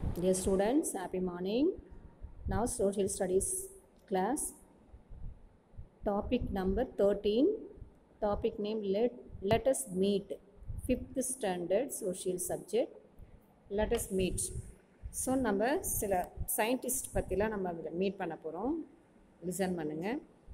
Dear students, happy morning. Now social studies class. Topic number 13. Topic name let, let us meet. Fifth standard social subject. Let us meet. So நம்ம சில scientist பற்றிலாம் நம்ம meet பண்ண போகிறோம் listen பண்ணுங்கள்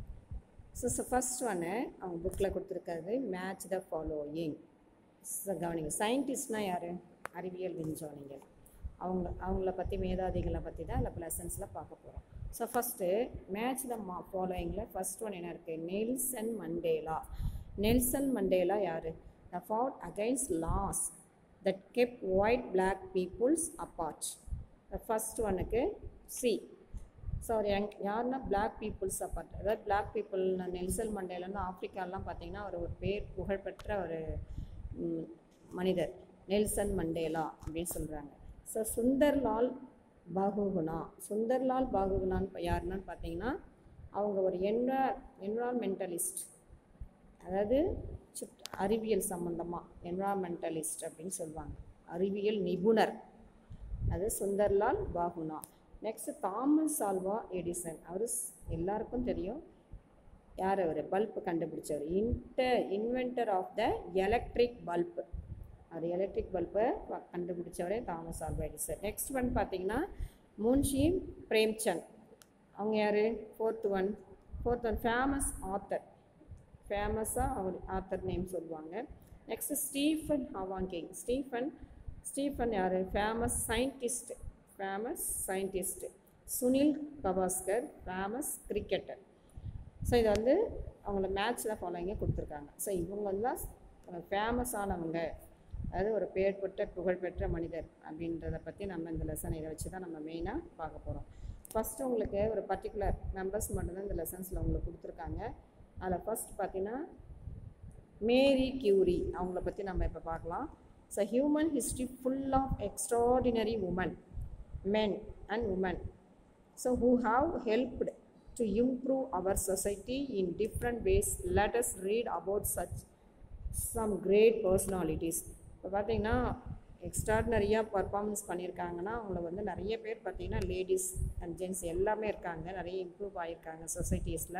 so so first ஒன்று அவங்க புக்கில் கொடுத்துருக்காது மேட்ச் த ஃபாலோயிங் கவனிங்க சயின்டிஸ்ட்னால் யார் அறிவியல் விஞ்ஞானிகள் அவங்க அவங்கள பற்றி மேதாதிகளை பற்றி தான் இல்லை லெசன்ஸில் பார்க்க போகிறோம் ஸோ ஃபஸ்ட்டு மேட்ச் த மா ஃபாலோயிங்கில் ஃபஸ்ட் ஒன் என்ன இருக்குது நெல்சன் மண்டேலா நெல்சன் மண்டேலா யார் the fought against laws that kept white black peoples apart the first ஒனுக்கு சி ஸோ அவர் யங் யாருன்னா பிளாக் பீப்புள்ஸ் அப்பார்ட் அதாவது பிளாக் பீப்புள் நெல்சல் மண்டேலன்னு ஆஃப்ரிக்காலாம் பார்த்தீங்கன்னா அவர் ஒரு பேர் புகழ்பெற்ற ஒரு ம், மனிதர் நெல்சன் மண்டேலா அப்படின்னு சொல்கிறாங்க ஸோ சுந்தர்லால் பாகுகுணா சுந்தர்லால் பாகுகுணான்னு யாருன்னு பார்த்தீங்கன்னா அவங்க ஒரு என்வா என்வரான்மெண்டலிஸ்ட் அதாவது சுட் அறிவியல் சம்மந்தமாக என்வரான்மெண்டலிஸ்ட் அப்படின்னு சொல்லுவாங்க அறிவியல் நிபுணர் அது Sundarlal Bahuguna next Thomas Alva Edison அவர் எல்லாருக்கும் தெரியும் யார் அவர் பல்ப் கண்டுபிடிச்சவர் இன்ட inventor of the electric bulb அவர் எலக்ட்ரிக் பல்பை கண்டுபிடிச்சவரே Thomas Alva Edison next one பார்த்தீங்கன்னா முன்ஷி பிரேம்சந்த் அவங்க யார் fourth one fourth one famous author ஃபேமஸாக அவர் ஆத்தர் நேம் சொல்லுவாங்க நெக்ஸ்ட் ஸ்டீஃபன் ஹவாங்கிங் ஸ்டீஃபன் ஸ்டீஃபன் யார் famous scientist famous scientist Sunil Gavaskar famous cricketer so இது வந்து அவங்கள மேட்ச்சில் ஃபாலோயிங்க கொடுத்துருக்காங்க ஸோ இவங்க தான் ஃபேமஸானவங்க அதாவது ஒரு பேர் பெற்ற புகழ்பெற்ற மனிதர் அப்படின்றத பற்றி நம்ம இந்த லெசன் இதை வச்சு தான் நம்ம மெயினாக பார்க்க போகிறோம் ஃபஸ்ட்டு உங்களுக்கு ஒரு பர்டிகுலர் மெம்பர்ஸ் மட்டும்தான் இந்த லெசன்ஸில் உங்களுக்கு கொடுத்துருக்காங்க அதில் ஃபஸ்ட் பார்த்தீங்கன்னா மேரி கியூரி அவங்கள பற்றி நம்ம இப்போ பார்க்கலாம் so human history full of extraordinary women men and women so who have helped to improve our society in different ways let us read about such some great personalities இப்போ பார்த்தீங்கன்னா எக்ஸ்ட்ராடினரியாக performance பண்ணியிருக்காங்கன்னா அவங்கள வந்து நிறைய பேர் பார்த்தீங்கன்னா லேடிஸ் அண்ட் ஜென்ட்ஸ் எல்லாமே இருக்காங்க நிறைய இம்ப்ரூவ் ஆகியிருக்காங்க சொசைட்டிஸில்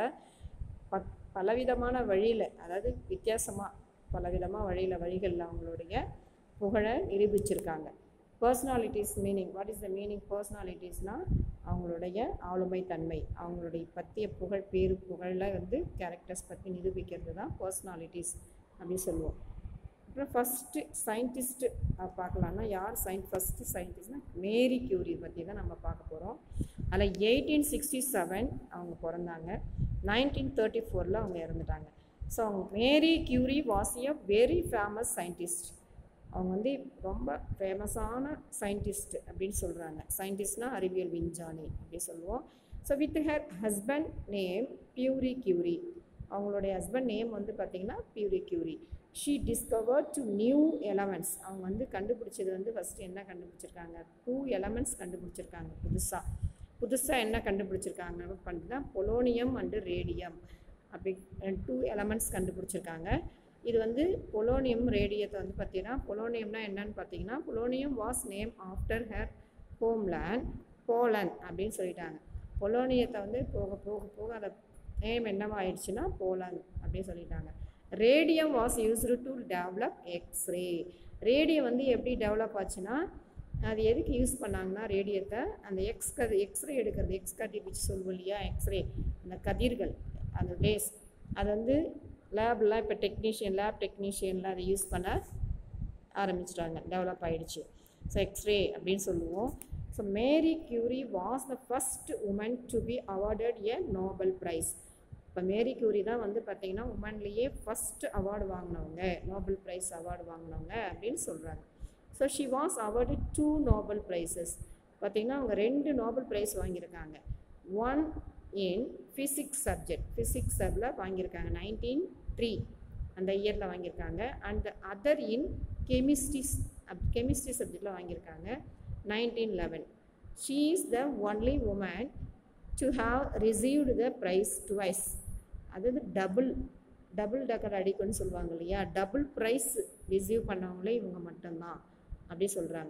பத் பலவிதமான வழியில் அதாவது வித்தியாசமாக பலவிதமாக வழியில் வழிகளில் அவங்களுடைய புகழை நிரூபிச்சிருக்காங்க personalities meaning what is the meaning பர்சனாலிட்டிஸ்னால் அவங்களுடைய ஆளுமை தன்மை அவங்களுடைய பற்றிய புகழ் பேரு புகழில் வந்து கேரக்டர்ஸ் பற்றி நிரூபிக்கிறது தான் பர்சனாலிட்டிஸ் அப்படின்னு சொல்லுவோம் அப்புறம் ஃபஸ்ட்டு சயின்டிஸ்ட்டு பார்க்கலான்னா யார் சயின் ஃபஸ்ட்டு சயின்டிஸ்ட்னா மேரி கியூரி பற்றி தான் நம்ம பார்க்க போகிறோம் அதில் எயிட்டீன் சிக்ஸ்டி செவன் அவங்க பிறந்தாங்க நைன்டீன் தேர்ட்டி ஃபோரில் அவங்க இறந்துட்டாங்க ஸோ அவங்க Marie Curie was a very famous scientist அவங்க வந்து ரொம்ப ஃபேமஸான சயின்டிஸ்ட் அப்படின்னு சொல்கிறாங்க சயின்டிஸ்ட்னா அறிவியல் விஞ்ஞானி அப்படி சொல்லுவோம் so with her husband name Pierre Curie அவங்களுடைய ஹஸ்பண்ட் நேம் வந்து பார்த்திங்கன்னா Pierre Curie she discover two new elements அவங்க வந்து கண்டுபிடிச்சது வந்து ஃபஸ்ட்டு என்ன கண்டுபிடிச்சிருக்காங்க டூ எலமெண்ட்ஸ் கண்டுபிடிச்சிருக்காங்க புதுசாக புதுசாக என்ன கண்டுபிடிச்சிருக்காங்க அப்படின்னா பொலோனியம் அண்டு ரேடியம் அப்படி டூ எலமெண்ட்ஸ் கண்டுபிடிச்சிருக்காங்க இது வந்து பொலோனியம் ரேடியத்தை வந்து பார்த்தீங்கன்னா பொலோனியம்னா என்னன்னு பார்த்தீங்கன்னா polonium was name after her homeland Poland அப்படின்னு சொல்லிட்டாங்க பொலோனியத்தை வந்து போக போக போக அதை நேம் என்னவாயிடுச்சுன்னா போலண்ட் அப்படின்னு சொல்லிட்டாங்க radium was used to develop X ray radium வந்து எப்படி டெவலப் ஆச்சுன்னா அது எதுக்கு யூஸ் பண்ணாங்கன்னா ரேடியத்தை அந்த எக்ஸ் கதி எக்ஸ்ரே எடுக்கிறது எக்ஸ் கதிர்வீச்சு சொல்லுவோம் இல்லையா எக்ஸ்ரே அந்த கதிர்கள் அந்த ரேஸ் அது வந்து லேப்லாம் இப்போ டெக்னீஷியன் லேப் டெக்னீஷியனில் அதை யூஸ் பண்ண ஆரம்பிச்சிட்டாங்க டெவலப் ஆகிடுச்சு ஸோ எக்ஸ்ரே அப்படின்னு சொல்லுவோம் so Marie Curie was the first woman to be awarded a Nobel prize இப்போ மேரி கியூரி தான் வந்து பார்த்திங்கன்னா உமன்லேயே ஃபஸ்ட் அவார்டு வாங்கினவங்க நோபல் ப்ரைஸ் அவார்டு வாங்கினவங்க அப்படின்னு சொல்கிறாங்க so she was award two Nobel prizes பார்த்திங்கன்னா அவங்க ரெண்டு நோபல் ப்ரைஸ் வாங்கியிருக்காங்க one in physics subject physics சப்ல வாங்கியிருக்காங்க நைன்டீன் த்ரீ அந்த இயரில் வாங்கியிருக்காங்க and other in chemistry chemistry சப்ஜெக்டில் வாங்கியிருக்காங்க nineteen eleven she is the only woman to have received the prize twice அதாவது டபுள் டபுள் டக்கர் அடிக்குன்னு சொல்லுவாங்க இல்லையா டபுள் ப்ரைஸ் ரிசீவ் பண்ணவங்களே இவங்க மட்டும்தான் அப்படி சொல்கிறாங்க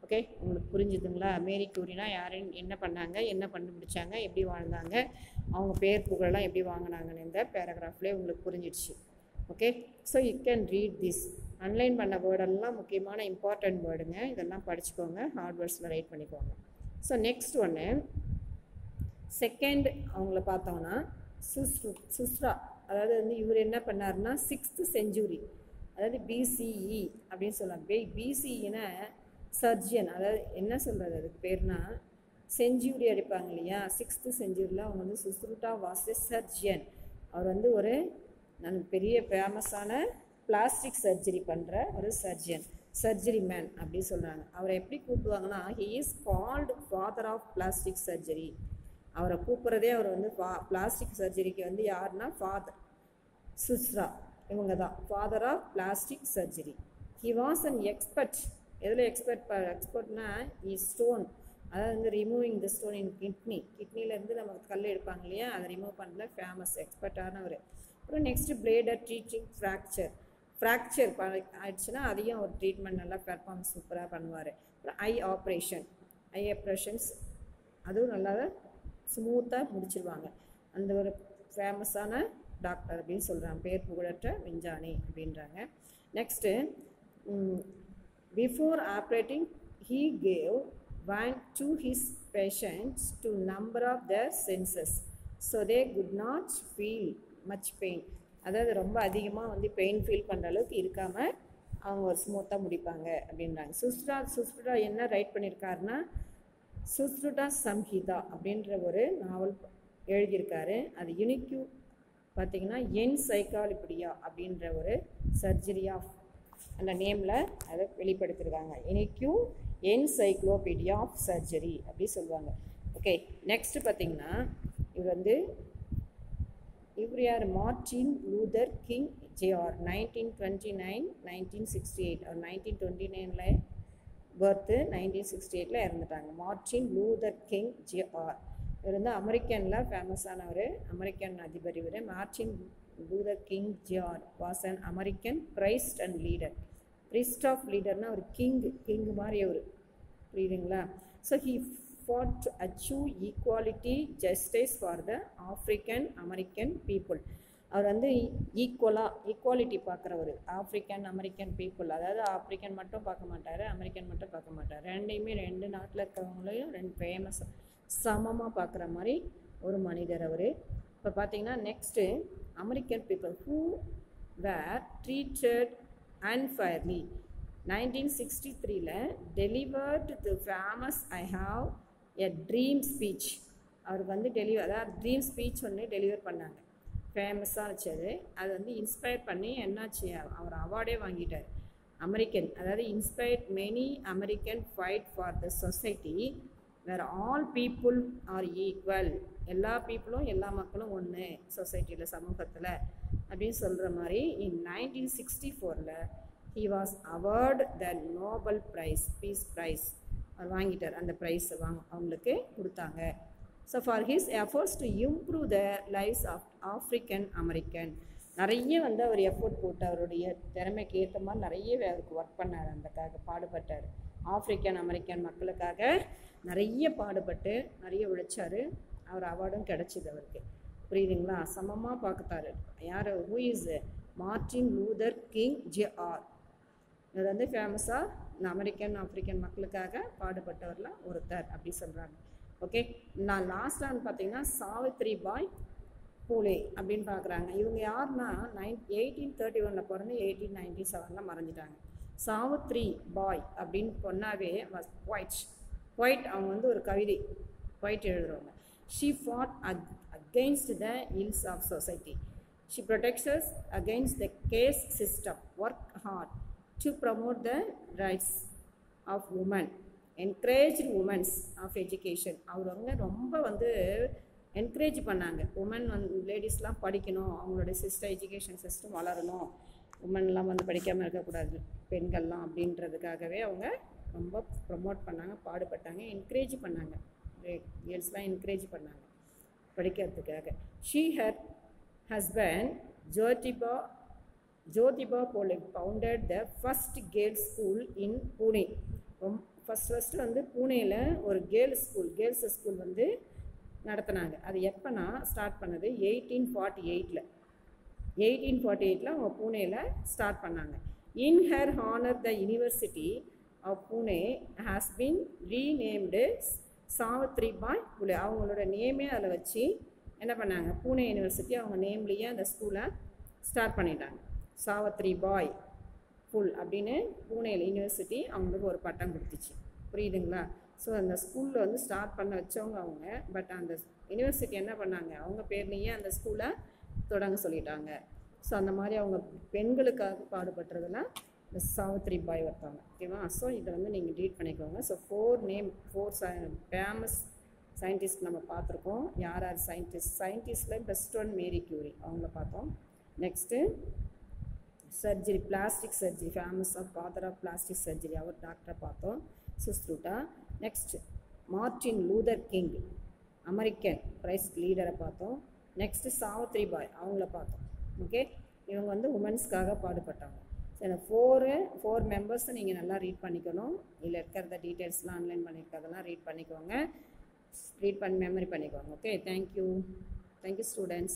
ஓகே உங்களுக்கு புரிஞ்சுதுங்களா மேரி கூரினா யாருன்னு என்ன பண்ணாங்க என்ன கண்டுபிடிச்சாங்க எப்படி வாழ்ந்தாங்க அவங்க பேர் புகழெல்லாம் எப்படி வாங்கினாங்கன்னு இந்த பேராகிராஃப்லேயே உங்களுக்கு புரிஞ்சிடுச்சு okay so you can read this underline பண்ண வேர்டெல்லாம் முக்கியமான இம்பார்ட்டன்ட் வேர்டுங்க இதெல்லாம் படிச்சுக்கோங்க ஹார்ட் வேர்ட்ஸில் ரைட் பண்ணிக்கோங்க ஸோ நெக்ஸ்ட் ஒன்று செகண்ட் அவங்கள பார்த்தோம்னா சுஸ்ரு சுஸ்ரா அதாவது வந்து இவர் என்ன பண்ணாருன்னா சிக்ஸ்த்து செஞ்சுரி அதாவது பிசிஇ அப்படின்னு சொல்லலாம் பி பிசிஇனா சர்ஜியன் அதாவது என்ன சொல்கிறது அதுக்கு பேர்னா செஞ்சுரி அடிப்பாங்க இல்லையா சிக்ஸ்த்து செஞ்சுரியில் அவங்க வந்து சுஸ்ருட்டா வாஸ் எ சர்ஜியன் அவர் வந்து ஒரு நல்ல பெரிய ஃபேமஸான பிளாஸ்டிக் சர்ஜரி பண்ணுற ஒரு சர்ஜியன் சர்ஜரி மேன் அப்படின்னு சொல்கிறாங்க அவரை எப்படி கூப்பிடுவாங்கன்னா he is called father of plastic surgery அவரை கூப்பிட்றதே அவர் வந்து ஃபா பிளாஸ்டிக் சர்ஜரிக்கு வந்து யாருன்னா ஃபாதர் சுஸ்ரா இவங்க தான் father of plastic surgery he was an expert எதில் எக்ஸ்பர்ட் ப எக்ஸ்பர்ட்னா இ ஸ்டோன் அதாவது வந்து removing the stone in kidney கிட்னிலேருந்து நம்ம கல் எடுப்பாங்க இல்லையா அதை ரிமூவ் பண்ணல ஃபேமஸ் எக்ஸ்பர்ட்டானவர் அப்புறம் next bladder treating fracture fracture ப ஆயிடுச்சுன்னா அதையும் ஒரு ட்ரீட்மெண்ட் நல்லா பெர்ஃபார்ம் சூப்பராக பண்ணுவார் அப்புறம் ஐ ஆப்ரேஷன் ஐ ஆப்ரேஷன்ஸ் அதுவும் நல்லா ஸ்மூத்தாக முடிச்சிருவாங்க அந்த ஒரு ஃபேமஸான டாக்டர் அப்படின்னு சொல்கிறாங்க பேர் புகழற்ற விஞ்ஞானி அப்படின்றாங்க next before operating he gave one to his patients to number of their senses so they could not feel much pain அதாவது ரொம்ப அதிகமாக வந்து பெயின் ஃபீல் பண்ணுற அளவுக்கு இருக்காமல் அவங்க ஒரு ஸ்மூத்தாக முடிப்பாங்க அப்படின்றாங்க சுஸ்ருடா சுஸ்ருடா என்ன ரைட் பண்ணியிருக்காருன்னா சுஸ்ருடா சம்ஹிதா அப்படின்ற ஒரு நாவல் எழுதியிருக்காரு அது யுனிக்யூ பார்த்தீங்கன்னா என் சைக்காலிபிடியா அப்படின்ற ஒரு சர்ஜரி ஆஃப் அந்த நேமில் அதை வெளிப்படுத்திருக்காங்க இனிக்யூ என்சைக்ளோபீடியா ஆஃப் சர்ஜரி அப்படி சொல்லுவாங்க ஓகே நெக்ஸ்ட் பார்த்தீங்கன்னா இவர் வந்து இவர் யார் Martin Luther King JR nineteen twenty nine nineteen sixty eight அவர் நைன்டீன் டுவெண்ட்டி நைனில் பர்த்து நைன்டீன் சிக்ஸ்டி எயிட்டில் இறந்துட்டாங்க மார்டின் லூதர் கிங் ஜேஆர் இவர் வந்து அமெரிக்கனில் ஃபேமஸானவர் அமெரிக்கன் அதிபர் இவர் Martin Luther King JR was an American priest and leader priest of லீடர்னா அவர் கிங் கிங் மாதிரி அவர் புரியுதுங்களா so he fought to achieve equality justice for the African American people அவர் வந்து ஈக்குவலாக ஈக்குவாலிட்டி பார்க்குறவர் ஆஃப்ரிக்கன் அமெரிக்கன் பீப்புள் அதாவது ஆஃப்ரிக்கன் மட்டும் பார்க்க மாட்டார் அமெரிக்கன் மட்டும் பார்க்க மாட்டார் ரெண்டையுமே ரெண்டு நாட்டில் இருக்கிறவங்களையும் ரெண்டு ஃபேமஸ் சமமாக பார்க்குற மாதிரி ஒரு மனிதர் அவர் இப்போ பார்த்தீங்கன்னா next American people who were treated unfairly nineteen sixty த்ரீல delivered the famous I have a dream speech அவருக்கு வந்து டெலிவர் அதாவது ட்ரீம் ஸ்பீச் ஒன்று டெலிவர் பண்ணாங்க ஃபேமஸாக வச்சது அது வந்து இன்ஸ்பயர் பண்ணி என்னாச்சு அவர் அவார்டே வாங்கிட்டார் அமெரிக்கன் அதாவது inspired many American fight for the society where all people are equal எல்லா பீப்புளும் எல்லா மக்களும் ஒன்று சொசைட்டியில் சமூகத்தில் அப்படின்னு சொல்கிற மாதிரி இன் நைன்டீன் சிக்ஸ்டி ஃபோரில் he was award the Nobel prize peace prize அவர் வாங்கிட்டார் அந்த ப்ரைஸை வாங்க அவங்களுக்கு கொடுத்தாங்க so for his efforts to improve the lifes of African American நிறைய வந்து அவர் எஃபோர்ட் போட்டு அவருடைய திறமைக்கு ஏற்ற மாதிரி நிறையவே அவருக்கு ஒர்க் பண்ணார் அந்தக்காக பாடுபட்டார் ஆஃப்ரிக்கன் அமெரிக்கன் மக்களுக்காக நிறைய பாடுபட்டு நிறைய உழைச்சார் அவர் அவார்டும் கிடச்சிது அவருக்கு புரியுதுங்களா சமமாக பார்க்கத்தாரு யார் who is Martin Luther King J R இவர் வந்து ஃபேமஸாக இந்த அமெரிக்கன் ஆஃப்ரிக்கன் மக்களுக்காக பாடுபட்டவரில் ஒருத்தர் அப்படி சொல்கிறாங்க ஓகே நான் லாஸ்ட்டான்னு பார்த்தீங்கன்னா சாவித்ரி பாய் பூலே அப்படின்னு பார்க்குறாங்க இவங்க யாருன்னா நைன் எயிட்டீன் தேர்ட்டி ஒனில் பிறந்து எயிட்டீன் நைன்டி செவனில் மறைஞ்சிட்டாங்க சாவித்ரி பாய் அப்படின்னு பொண்ணாவே வாஸ் ஒயிட் ஒயிட் அவங்க வந்து ஒரு கவிதை ஒயிட் எழுதுறவங்க ஷீ ஃபாட் அக் against the ills of society she protects against the caste system work hard to promote the rights of women encourage women's of education அவர் வந்து ரொம்ப வந்து என்கரேஜ் பண்ணாங்க உமன் வந்து லேடிஸ்லாம் படிக்கணும் அவங்களோட சிஸ்டம் எஜுகேஷன் சிஸ்டம் வளரணும் உமன்லாம் வந்து படிக்காமல் இருக்கக்கூடாது பெண்கள்லாம் அப்படின்றதுக்காகவே அவங்க ரொம்ப ப்ரமோட் பண்ணாங்க பாடுபட்டாங்க என்கரேஜ் பண்ணாங்க கேர்ள்ஸ்லாம் என்கரேஜ் பண்ணாங்க படிக்கிறதுக்காக she her husband Jyotiba Jyotiba Phule founded the first girls school in Pune first first வந்து பூனேயில் ஒரு கேர்ள்ஸ் ஸ்கூல் கேர்ள்ஸ் ஸ்கூல் வந்து நடத்தினாங்க அது எப்போனா ஸ்டார்ட் பண்ணது எயிட்டீன் ஃபார்ட்டி எயிட்டில் எயிட்டீன் ஃபார்ட்டி எயிட்டில் அவங்க பூனேயில் ஸ்டார்ட் பண்ணாங்க in her honour the university of Pune has been renamed Savitri Bai Phule அவங்களோட நேமே அதில் வச்சு என்ன பண்ணாங்க பூனே யூனிவர்சிட்டி அவங்க நேம்லேயே அந்த ஸ்கூலை ஸ்டார்ட் பண்ணிட்டாங்க சாவித்ரி பாய் ஃபுல் அப்படின்னு பூனேல யூனிவர்சிட்டி அவங்களுக்கு ஒரு பட்டம் கொடுத்துச்சு புரியுதுங்களா ஸோ அந்த ஸ்கூலில் வந்து ஸ்டார்ட் பண்ண வச்சவங்க அவங்க பட் அந்த யூனிவர்சிட்டி என்ன பண்ணாங்க அவங்க பேர்லேயே அந்த ஸ்கூலை தொடங்க சொல்லிட்டாங்க ஸோ அந்த மாதிரி அவங்க பெண்களுக்காக பாடுபட்டுறதுல இந்த சாவித்ரி பாய் ஒருத்தவங்க ஓகேவா ஸோ இதை வந்து நீங்கள் ரீட் பண்ணிக்கோங்க so four name four famous scientist நம்ம பார்த்துருக்கோம் யார் யார் சயின்டிஸ்ட் சயின்டிஸ்டில் பெஸ்ட் ஒன் மேரி கியூரி அவங்கள பார்த்தோம் next surgery plastic surgery famous of father of plastic surgery அவர் டாக்டரை பார்த்தோம் Sushruta next Martin Luther King American ரைஸ் லீடரை பார்த்தோம் நெக்ஸ்ட்டு சாவித்ரி பாய் அவங்கள பார்த்தோம் ஓகே இவங்க வந்து உமன்ஸ்க்காக பாடுபட்டாங்க ஸோ இந்த ஃபோரு ஃபோர் மெம்பர்ஸை நீங்கள் நல்லா ரீட் பண்ணிக்கணும் இதில் இருக்கிறத டீட்டெயில்ஸ்லாம் ஆன்லைன் பண்ணியிருக்கிறதெல்லாம் ரீட் பண்ணிக்கோங்க ரீட் பண்ணி மெமரி பண்ணிக்கோங்க ஓகே தேங்க்யூ தேங்க்யூ ஸ்டூடெண்ட்ஸ்